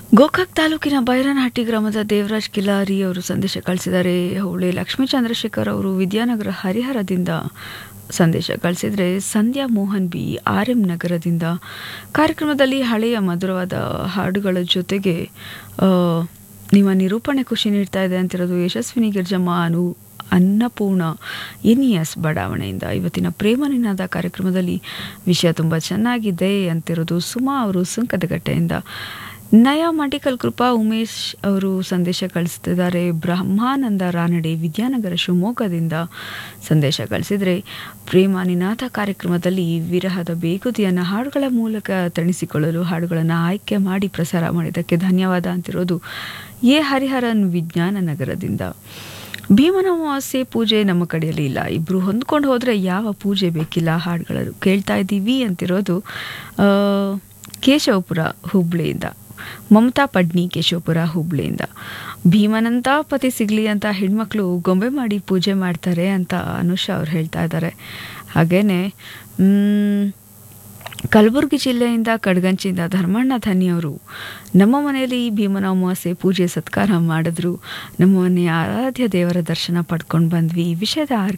ಗೋಕಾಕ್ ತಾಲೂಕಿನ ಬೈರನಹಟ್ಟಿ ಗ್ರಾಮದ ದೇವರಾಜ್ ಕಿಲಾರಿ ಅವರು ಸಂದೇಶ ಕಳಿಸಿದ್ದಾರೆ ಹೊಳೆ ಲಕ್ಷ್ಮೀ ಚಂದ್ರಶೇಖರ್ ಅವರು ವಿದ್ಯಾನಗರ ಹರಿಹರದಿಂದ ಸಂದೇಶ ಕಳಿಸಿದರೆ Sandhya Mohan B R M ನಗರದಿಂದ ಕಾರ್ಯಕ್ರಮದಲ್ಲಿ ಹಳೆಯ ಮಧುರವಾದ ಹಾಡುಗಳ ಜೊತೆಗೆ ಆ, ನಿಮ್ಮ ನಿರೂಪಣೆ ಖುಷಿ ನೀಡ್ತಾ ಇದೆ ಅಂತಿರೋದು Yashaswini Girijamma Anu Annapoorna N E S ಬಡಾವಣೆಯಿಂದ ಇವತ್ತಿನ ಪ್ರೇಮ ನಿನಾದ ಕಾರ್ಯಕ್ರಮದಲ್ಲಿ ವಿಷಯ ತುಂಬ ಚೆನ್ನಾಗಿದೆ ಅಂತಿರೋದು ಸುಮಾ ಅವರು ಸುಂಕದಗಟ್ಟೆಯಿಂದ ನಯಾ ಮಾಟಿಕಲ್ ಕೃಪಾ ಉಮೇಶ್ ಅವರು ಸಂದೇಶ ಕಳಿಸ್ತಿದ್ದಾರೆ ಬ್ರಹ್ಮಾನಂದ ರಾನಡೆ ವಿದ್ಯಾನಗರ ಶಿವಮೊಗ್ಗದಿಂದ ಸಂದೇಶ ಕಳಿಸಿದರೆ ಪ್ರೇಮ ನಿನಾದ ಕಾರ್ಯಕ್ರಮದಲ್ಲಿ ವಿರಹದ ಬೇಗುದಿಯನ್ನು ಹಾಡುಗಳ ಮೂಲಕ ತಣಿಸಿಕೊಳ್ಳಲು ಹಾಡುಗಳನ್ನು ಆಯ್ಕೆ ಮಾಡಿ ಪ್ರಸಾರ ಮಾಡಿದ್ದಕ್ಕೆ ಧನ್ಯವಾದ ಅಂತಿರೋದು ಎ ಹರಿಹರನ್ ವಿಜ್ಞಾನ ನಗರದಿಂದ ಭೀಮನ ಅಮಾವಾಸ್ಯೆ ಪೂಜೆ ನಮ್ಮ ಕಡೆಯಲ್ಲಿ ಇಲ್ಲ ಇಬ್ಬರು ಹೊಂದ್ಕೊಂಡು ಹೋದರೆ ಯಾವ ಪೂಜೆ ಬೇಕಿಲ್ಲ ಹಾಡುಗಳು ಕೇಳ್ತಾ ಇದ್ದೀವಿ ಅಂತಿರೋದು ಆ, ಕೇಶವಪುರ ಹುಬ್ಳಿಯಿಂದ ಮಮತಾ ಪಡ್ನಿ ಕೇಶವಪುರ ಹುಬ್ಳಿಯಿಂದ ಭೀಮನಂತ ಪತಿ ಸಿಗಲಿ ಅಂತ ಹೆಣ್ಮಕ್ಳು ಗೊಂಬೆ ಮಾಡಿ ಪೂಜೆ ಮಾಡ್ತಾರೆ ಅಂತ ಅನುಷಾ ಅವ್ರು ಹೇಳ್ತಾ ಇದ್ದಾರೆ ಹಾಗೇನೆ ಮ್, ಕಲಬುರಗಿ ಜಿಲ್ಲೆಯಿಂದ ಕಡ್ಗಂಚಿಂದ ಧರ್ಮಣ್ಣ ಧನಿಯವರು ನಮ್ಮ ಮನೆಯಲ್ಲಿ ಭೀಮನ ಅಮಾವಾಸ್ಯೆ ಪೂಜೆ ಸತ್ಕಾರ ಮಾಡಿದ್ರು ನಮ್ಮ ಮನೆಯ ಆರಾಧ್ಯ ದೇವರ ದರ್ಶನ ಪಡ್ಕೊಂಡು ಬಂದ್ವಿ ಈ ವಿಷಯದ